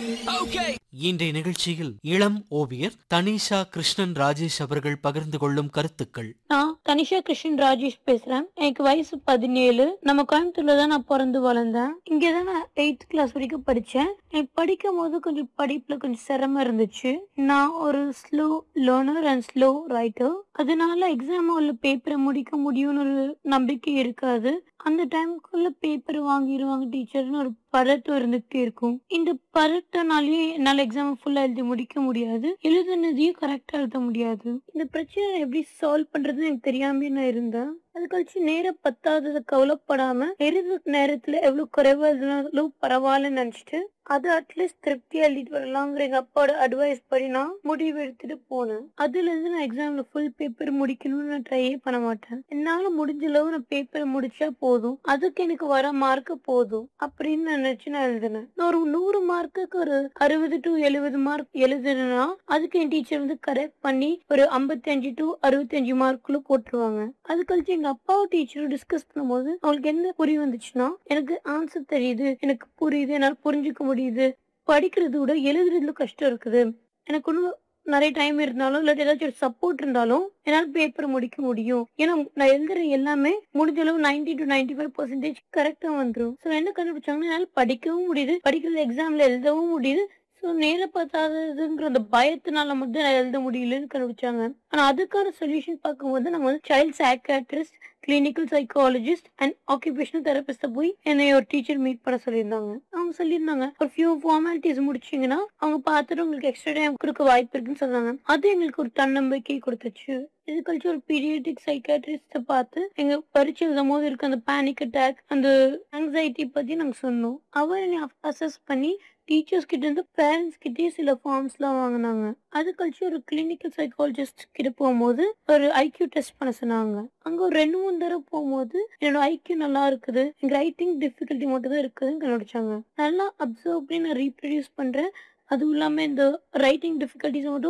இன்றைய நிகழ்ச்சியில் இளம் ஓவியர் தனிஷா கிருஷ்ணன் ராஜேஷ் அவர்கள் பகிர்ந்து கொள்ளும் கருத்துக்கள் நான் தனிஷா கிருஷ்ணன் ராஜேஷ் பேசுறேன் எனக்கு வயசு பதினேழு நம்ம கோயம்புத்தூர்ல தான் நான் பிறந்து வளர்ந்தேன் இங்கே தான் நான் எயித் கிளாஸ் வரைக்கும் படித்தேன் எனக்கு படிக்கும் போது கொஞ்சம் படிப்புல கொஞ்சம் சிரமம் இருந்துச்சு நான் ஒரு slow learner and slow writer அதனால எக்ஸாம் உள்ள பேப்பரை முடிக்க முடியும்னு ஒரு நம்பிக்கை இருக்காது அந்த டைமுக்குள்ள பேப்பர் வாங்கிடுவாங்க டீச்சர்னு ஒரு பதட்டம் இருந்துகிட்டே இருக்கும் இந்த பதட்டனாலேயே என்னால் எக்ஸாம் ஃபுல்லாக எழுதி முடிக்க முடியாது எழுதுனதையும் கரெக்டாக எழுத முடியாது இந்த பிரச்சனை எப்படி சால்வ் பண்றதுன்னு எனக்கு தெரியாம நான் இருந்தேன் அது கழிச்சு நேரம் பத்தாதது கவலைப்படாம எழுதுற நேரத்துல எவ்வளவு குறைவா இருந்தாலும் பரவாயில்லன்னு நினைச்சிட்டு அது அட்லீஸ்ட் திருப்தியா எழுதிட்டு வரலாங்கிற எங்க அப்பாவோட அட்வைஸ் படி நான் முடிவு எடுத்துட்டு போனேன் அதுல இருந்து நான் எக்ஸாம்ல ஃபுல் பேப்பர் முடிக்கணும்னு நான் ட்ரையே பண்ண மாட்டேன் என்னால முடிஞ்ச அளவு நான் பேப்பரை முடிச்சா போதும் அதுக்கு எனக்கு வர மார்க் போதும் அப்படின்னு நான் நினைச்சு நான் எழுதினேன் நான் ஒரு நூறு மார்க்குக்கு ஒரு அறுபது டு எழுபது மார்க் எழுதுனா அதுக்கு என் டீச்சர் வந்து கரெக்ட் பண்ணி ஒரு ஐம்பத்தஞ்சு டு அறுபத்தஞ்சு மார்க்குள்ள போட்டுருவாங்க அது கழிச்சு எங்க அப்பாவும் டீச்சரும் டிஸ்கஸ் பண்ணும்போது அவங்களுக்கு என்ன புரிய வந்துச்சுன்னா எனக்கு ஆன்சர் தெரியுது எனக்கு புரியுது என்னால புரிஞ்சுக்க முடியுது படிக்கிறத விட எழுதுறதுல கஷ்டம் இருக்குது எனக்கு ஒன்றும் நிறைய டைம் இருந்தாலும் இல்லாட்டி ஏதாச்சும் ஒரு சப்போர்ட் இருந்தாலும் என்னால் பேப்பர் முடிக்க முடியும் ஏன்னா நான் எழுதுற எல்லாமே முடிஞ்ச அளவு ninety to ninety five percentage கரெக்டா வந்துடும் ஸோ என்ன கண்டுபிடிச்சாங்கன்னா என்னால் படிக்கவும் முடியுது படிக்கிறது எக்ஸாம்ல எழுதவும் முடியுது ஸோ நேர பார்த்தாததுங்கிற அந்த பயத்தினால மட்டும் நான் எழுத முடியலன்னு கண்டுபிடிச்சாங்க ஆனா அதுக்கான சொல்யூஷன் பார்க்கும்போது நம்ம வந்து child psychiatrist clinical psychologist and occupational therapist போய் என்னை ஒரு டீச்சர் மீட் பண்ண சொல்லியிருந்தாங்க அவங்க சொல்லியிருந்தாங்க ஒரு ஃபியூ ஃபார்மாலிட்டிஸ் முடிச்சீங்கன்னா அவங்க பார்த்துட்டு உங்களுக்கு எக்ஸ்ட்ரா டைம் கொடுக்க வாய்ப்பு இருக்குன்னு சொன்னாங்க அது எங்களுக்கு ஒரு தன்னம்பிக்கை கொடுத்துச்சு இது கழிச்சு ஒரு பீடியாட்டிக் சைக்காட்ரிஸ்ட பார்த்து எங்க பரீட்சை எழுதும் போது இருக்க அந்த பேனிக் அட்டாக் அந்த ஆங்ஸைட்டி பத்தி நாங்க சொன்னோம் அவர் என்னை அசஸ் பண்ணி டீச்சர்ஸ் கிட்ட இருந்து பேரண்ட்ஸ் கிட்டயே சில ஃபார்ம்ஸ் எல்லாம் வாங்கினாங்க அது கழிச்சு ஒரு கிளினிக்கல் சைக்காலஜிஸ்ட் கிட்ட போகும்போது ஒரு ஐக்யூ டெஸ்ட் பண்ண சொன்னாங்க அங்க ஒரு ரெண்டு மூணு தடவை போகும்போது என்னோட ஐக்யூ நல்லா இருக்குது எனக்கு ரைட்டிங் டிஃபிகல்ட்டி மட்டும் தான் இருக்குதுன்னு கண்டுபிடிச்சாங்க நல்லா அப்சர்வ் பண்ணி நான் ரீப்ரொடியூஸ் பண்றேன் அதுவும் இல்லாம இந்த ரைட்டிங் டிஃபிகல்ட்டிஸ் மட்டும்